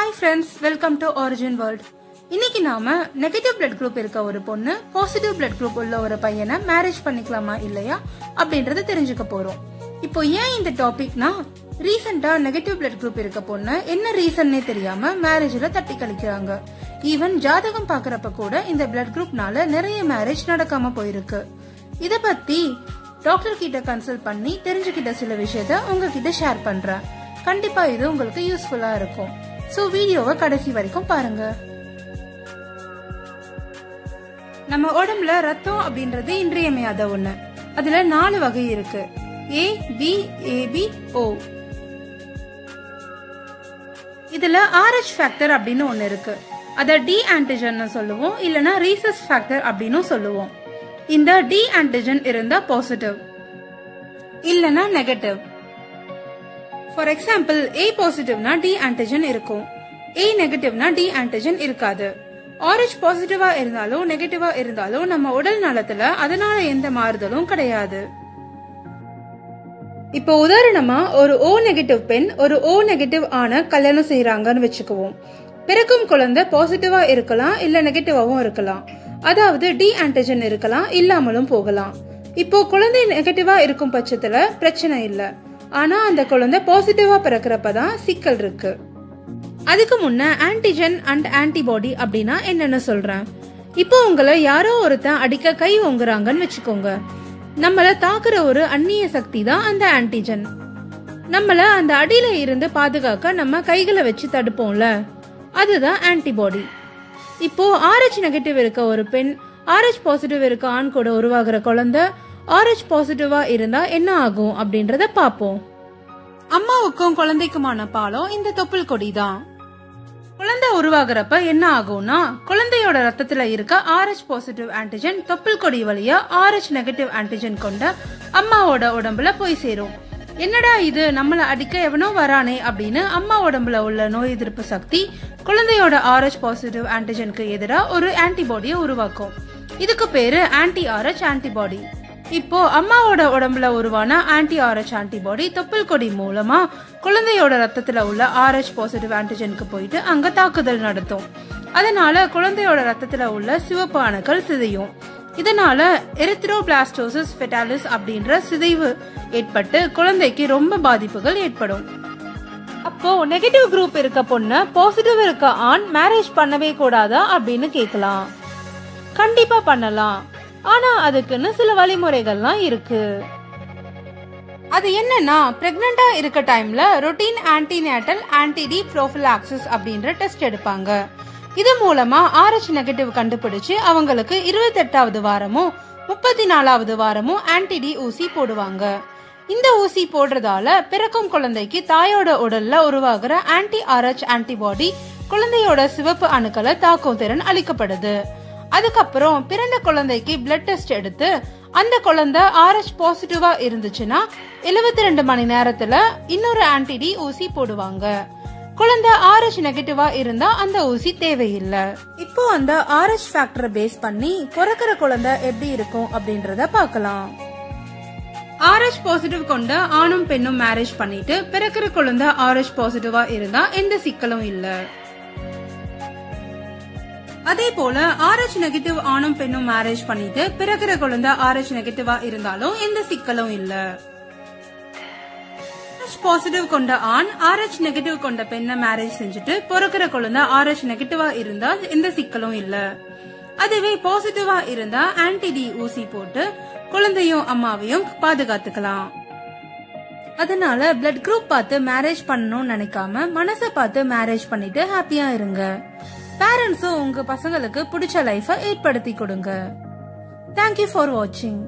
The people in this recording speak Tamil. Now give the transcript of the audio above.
hi friends welcome to origin world இன்னைக்கு நாம நெகட்டிவ் பிளட் குரூப் இருக்க ஒரு பொண்ணு பாசிட்டிவ் பிளட் குரூப் உள்ள ஒரு பையனை மேரேஜ் பண்ணிக்கலாமா இல்லையா அப்படின்றத தெரிஞ்சுக்க போறோம் இப்போ ஏன் இந்த டாபிக்னா ரீசெண்டா நெகட்டிவ் பிளட் குரூப் இருக்க பொண்ணு என்ன ரீசன்னே தெரியாம மேரேஜ்ல தட்டி கழிக்கிறாங்க ஈவன் ஜாதகம் பாக்குறப்ப கூட இந்த பிளட் குரூப்னால நிறைய மேரேஜ் நடக்காம போயிருக்கு இத பத்தி டாக்டர் கிட்ட கன்சல்ட் பண்ணி தெரிஞ்சுக்கிட்ட சில விஷயத்த உங்ககிட்ட ஷேர் பண்றேன் கண்டிப்பா இது உங்களுக்கு யூஸ்ஃபுல்லா இருக்கும் சோ வீடியோவை கடைசி வரைக்கும் பாருங்க நம்ம உடம்புல ரத்தம் அப்படின்றது இன்றியமையாத ஒண்ணு அதுல நாலு வகை இருக்கு ஏ பி ஏபி ஓ இதுல ஆர்ஹெச் ஃபேக்டர் அப்படின்னு ஒண்ணு இருக்கு அத டி ஆன்டிஜன் சொல்லுவோம் இல்லனா ரீசஸ் ஃபேக்டர் அப்படின்னு சொல்லுவோம் இந்த டி ஆன்டிஜன் இருந்தா பாசிட்டிவ் இல்லனா நெகட்டிவ் ஃபார் எக்ஸாம்பிள் ஏ பாசிட்டிவ்னா டி ஆன்டிஜன் இருக்கும் ஏ நெகட்டிவ்னா டி ஆன்டிஜன் இருக்காது ஆரஞ்ச் பாசிட்டிவா இருந்தாலும் நெகட்டிவா இருந்தாலும் நம்ம உடல் நலத்துல அதனால எந்த மாறுதலும் கிடையாது இப்போ உதாரணமா ஒரு ஓ நெகட்டிவ் பெண் ஒரு ஓ நெகட்டிவ் ஆன கல்யாணம் செய்யறாங்கன்னு வச்சுக்குவோம் பிறக்கும் குழந்தை பாசிட்டிவா இருக்கலாம் இல்ல நெகட்டிவாவும் இருக்கலாம் அதாவது டி ஆன்டிஜன் இருக்கலாம் இல்லாமலும் போகலாம் இப்போ குழந்தை நெகட்டிவா இருக்கும் பட்சத்துல பிரச்சனை இல்ல ஆனா அந்த குழந்தை பாசிட்டிவா பிறக்கிறப்ப தான் சிக்கல் இருக்கு அதுக்கு முன்ன ஆன்டிஜன் அண்ட் ஆன்டிபாடி அப்படின்னா என்னன்னு சொல்றேன் இப்போ உங்களை யாரோ ஒருத்தன் அடிக்க கை ஓங்குறாங்கன்னு வச்சுக்கோங்க நம்மள தாக்குற ஒரு அந்நிய சக்தி தான் அந்த ஆன்டிஜன் நம்மள அந்த அடியில இருந்து பாதுகாக்க நம்ம கைகளை வச்சு தடுப்போம்ல அதுதான் ஆன்டிபாடி இப்போ ஆர்ஹெச் நெகட்டிவ் இருக்க ஒரு பெண் ஆர்ஹெச் பாசிட்டிவ் இருக்க ஆண் கூட உருவாகிற குழந்தை ஆர்ஹெச் பாசிட்டிவா இருந்தா என்ன ஆகும் அப்படின்றத பாப்போம் அம்மாவுக்கும் குழந்தைக்குமான பாலம் இந்த தொப்புள் கொடி தான் குழந்தை உருவாகிறப்ப என்ன ஆகும்னா குழந்தையோட ரத்தத்துல இருக்க ஆர்ஹெச் பாசிட்டிவ் ஆன்டிஜன் தொப்புள் கொடி வழியா ஆர்ஹெச் நெகட்டிவ் ஆன்டிஜன் கொண்ட அம்மாவோட உடம்புல போய் சேரும் என்னடா இது நம்மள அடிக்க எவனோ வரானே அப்படின்னு அம்மா உடம்புல உள்ள நோய் எதிர்ப்பு சக்தி குழந்தையோட ஆர்ஹெச் பாசிட்டிவ் ஆன்டிஜனுக்கு எதிராக ஒரு ஆன்டிபாடியை உருவாக்கும் இதுக்கு பேரு ஆன்டி ஆர்ஹெச் ஆன்டிபாடி இப்போ அம்மாவோட உடம்புல உருவான ஆன்டி ஆர்ஹெச் ஆன்டிபாடி தொப்புள் கொடி மூலமா குழந்தையோட ரத்தத்துல உள்ள ஆர்ஹெச் பாசிட்டிவ் ஆன்டிஜனுக்கு போயிட்டு அங்க தாக்குதல் நடத்தும் அதனால குழந்தையோட ரத்தத்துல உள்ள சிவப்பு அணுக்கள் சிதையும் இதனால எரித்ரோபிளாஸ்டோசிஸ் ஃபெட்டாலிஸ் அப்படின்ற சிதைவு ஏற்பட்டு குழந்தைக்கு ரொம்ப பாதிப்புகள் ஏற்படும் அப்போ நெகட்டிவ் குரூப் இருக்க பொண்ணு பாசிட்டிவ் இருக்க ஆண் மேரேஜ் பண்ணவே கூடாதா அப்படின்னு கேட்கலாம் கண்டிப்பா பண்ணலாம் ஆனா அதுக்குன்னு சில வழிமுறைகள்லாம் இருக்கு அது என்னன்னா பிரெக்னண்டா இருக்க டைம்ல ரொட்டீன் ஆன்டிநேட்டல் ஆன்டிடி ப்ரோஃபிலாக்சிஸ் அப்படின்ற டெஸ்ட் எடுப்பாங்க இது மூலமா ஆர்ஹெச் நெகட்டிவ் கண்டுபிடிச்சு அவங்களுக்கு இருபத்தெட்டாவது வாரமும் முப்பத்தி நாலாவது வாரமும் ஆன்டிடி ஊசி போடுவாங்க இந்த ஊசி போடுறதால பிறக்கும் குழந்தைக்கு தாயோட உடல்ல உருவாகிற ஆன்டி ஆர்ஹெச் ஆன்டிபாடி குழந்தையோட சிவப்பு அணுக்களை தாக்கும் திறன் அளிக்கப்படுது அதுக்கப்புறம் பிறந்த குழந்தைக்கு பிளட் டெஸ்ட் எடுத்து அந்த குழந்தை ஆர்ஹெச் பாசிட்டிவா இருந்துச்சுன்னா எழுபத்தி ரெண்டு மணி நேரத்துல இன்னொரு ஆன்டிடி ஊசி போடுவாங்க குழந்தை ஆர்ஹெச் நெகட்டிவா இருந்தா அந்த ஊசி தேவையில்லை இப்போ அந்த ஆர்ஹெச் ஃபேக்டரை பேஸ் பண்ணி பிறக்கிற குழந்தை எப்படி இருக்கும் அப்படின்றத பார்க்கலாம் ஆர்ஹெச் பாசிட்டிவ் கொண்ட ஆணும் பெண்ணும் மேரேஜ் பண்ணிட்டு பிறக்கிற குழந்தை ஆர்ஹெச் பாசிட்டிவா இருந்தா எந்த சிக்கலும் இல்லை அதே போல ஆர்ஹெச் நெகட்டிவ் ஆணும் பெண்ணும் மேரேஜ் பண்ணிட்டு பிறக்கிற குழந்தை ஆர்ஹெச் நெகட்டிவா இருந்தாலும் எந்த சிக்கலும் இல்ல ஆர்ஹெச் பாசிட்டிவ் கொண்ட ஆண் ஆர்ஹெச் நெகட்டிவ் கொண்ட பெண்ணை மேரேஜ் செஞ்சுட்டு பிறக்கிற குழந்தை ஆர்ஹெச் நெகட்டிவா இருந்தா எந்த சிக்கலும் இல்ல அதுவே பாசிட்டிவா இருந்தா ஆன்டிடி ஊசி போட்டு குழந்தையும் அம்மாவையும் பாதுகாத்துக்கலாம் அதனால பிளட் குரூப் பார்த்து மேரேஜ் பண்ணணும்னு நினைக்காம மனசை பார்த்து மேரேஜ் பண்ணிட்டு ஹாப்பியா இருங்க பேரண்ட்ஸும் உங்க பசங்களுக்கு பிடிச்ச லைஃப ஏற்படுத்தி கொடுங்க தேங்க்யூ ஃபார் வாட்சிங்